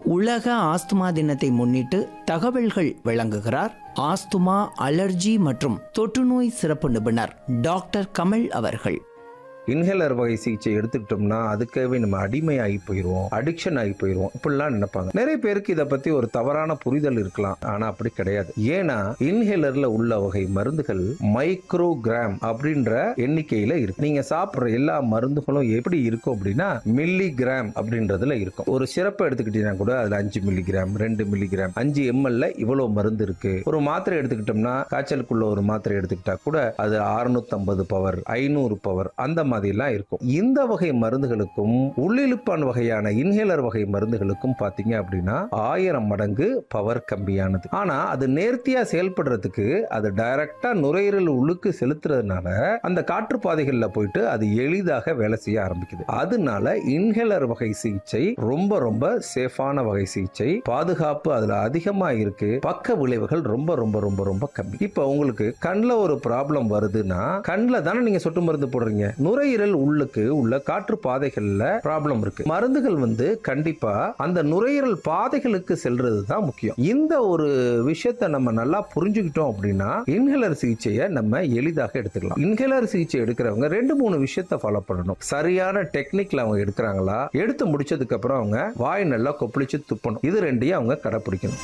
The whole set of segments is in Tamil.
உலக ஆஸ்துமா தினத்தை முன்னிட்டு தகவல்கள் வழங்குகிறார் ஆஸ்துமா அலர்ஜி மற்றும் தொற்றுநோய் சிறப்பு நிபுணர் டாக்டர் கமல் அவர்கள் இன்ஹேலர் வகை சிகிச்சை எடுத்துக்கிட்டோம்னா அதுக்காகவே நம்ம அடிமையாகி போயிடுவோம் அடிக்ஷன் ஆகி போயிடுவோம் இப்படிலாம் நினைப்பாங்க நிறைய பேருக்கு இதை பத்தி ஒரு தவறான புரிதல் இருக்கலாம் ஆனா அப்படி கிடையாது ஏன்னா இன்ஹேலர்ல உள்ள வகை மருந்துகள் மைக்ரோ கிராம் அப்படின்ற எண்ணிக்கையில இருக்கு நீங்க சாப்பிடுற எல்லா மருந்துகளும் எப்படி இருக்கும் அப்படின்னா மில்லி கிராம் அப்படின்றதுல இருக்கும் ஒரு சிறப்பை எடுத்துக்கிட்டீங்கன்னா கூட அதுல அஞ்சு மில்லி கிராம் ரெண்டு மில்லி கிராம் அஞ்சு எம்எல்ல இவ்வளவு மருந்து இருக்கு ஒரு மாத்திரை எடுத்துக்கிட்டோம்னா காய்ச்சலுக்குள்ள ஒரு மாத்திரை எடுத்துக்கிட்டா கூட அது 650 பவர் ஐநூறு பவர் அந்த மாதிரிலாம் இருக்கும் இந்த வகை மருந்துகளுக்கும் உள்ளிழுப்பான் வகையான இன்ஹேலர் வகை மருந்துகளுக்கும் பாத்தீங்க அப்படின்னா ஆயிரம் மடங்கு பவர் கம்மியானது ஆனா அது நேர்த்தியா செயல்படுறதுக்கு அது டைரக்டா நுரையீரல் உள்ளுக்கு செலுத்துறதுனால அந்த காற்று பாதைகள்ல போயிட்டு அது எளிதாக வேலை செய்ய ஆரம்பிக்குது அதனால இன்ஹேலர் வகை சிகிச்சை ரொம்ப ரொம்ப சேஃபான வகை சிகிச்சை பாதுகாப்பு அதுல அதிகமா இருக்கு பக்க விளைவுகள் ரொம்ப ரொம்ப ரொம்ப ரொம்ப கம்மி இப்ப உங்களுக்கு கண்ணில் ஒரு ப்ராப்ளம் வருதுன்னா கண்ணில் தானே நீங்க சொட்டு மருந்து போடுறீங்க நுரையீரல் உள்ளுக்கு உள்ள காற்று பாதைகள்ல ப்ராப்ளம் இருக்கு மருந்துகள் வந்து கண்டிப்பா அந்த நுரையீரல் பாதைகளுக்கு செல்றது தான் முக்கியம் இந்த ஒரு விஷயத்தை நம்ம நல்லா புரிஞ்சுக்கிட்டோம் அப்படின்னா இன்ஹேலர் சிகிச்சையை நம்ம எளிதாக எடுத்துக்கலாம் இன்ஹேலர் சிகிச்சை எடுக்கிறவங்க ரெண்டு மூணு விஷயத்தை ஃபாலோ பண்ணணும் சரியான டெக்னிக்ல அவங்க எடுக்கிறாங்களா எடுத்து முடிச்சதுக்கு அப்புறம் அவங்க வாய் நல்லா கொப்பளிச்சு துப்பணும் இது ரெண்டையும் அவங்க கடைப்பிடிக்கணும்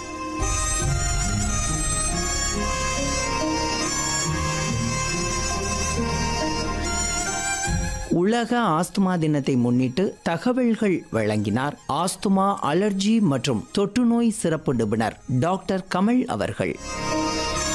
உலக ஆஸ்துமா தினத்தை முன்னிட்டு தகவல்கள் வழங்கினார் ஆஸ்துமா அலர்ஜி மற்றும் தொற்றுநோய் சிறப்பு நிபுணர் டாக்டர் கமல் அவர்கள்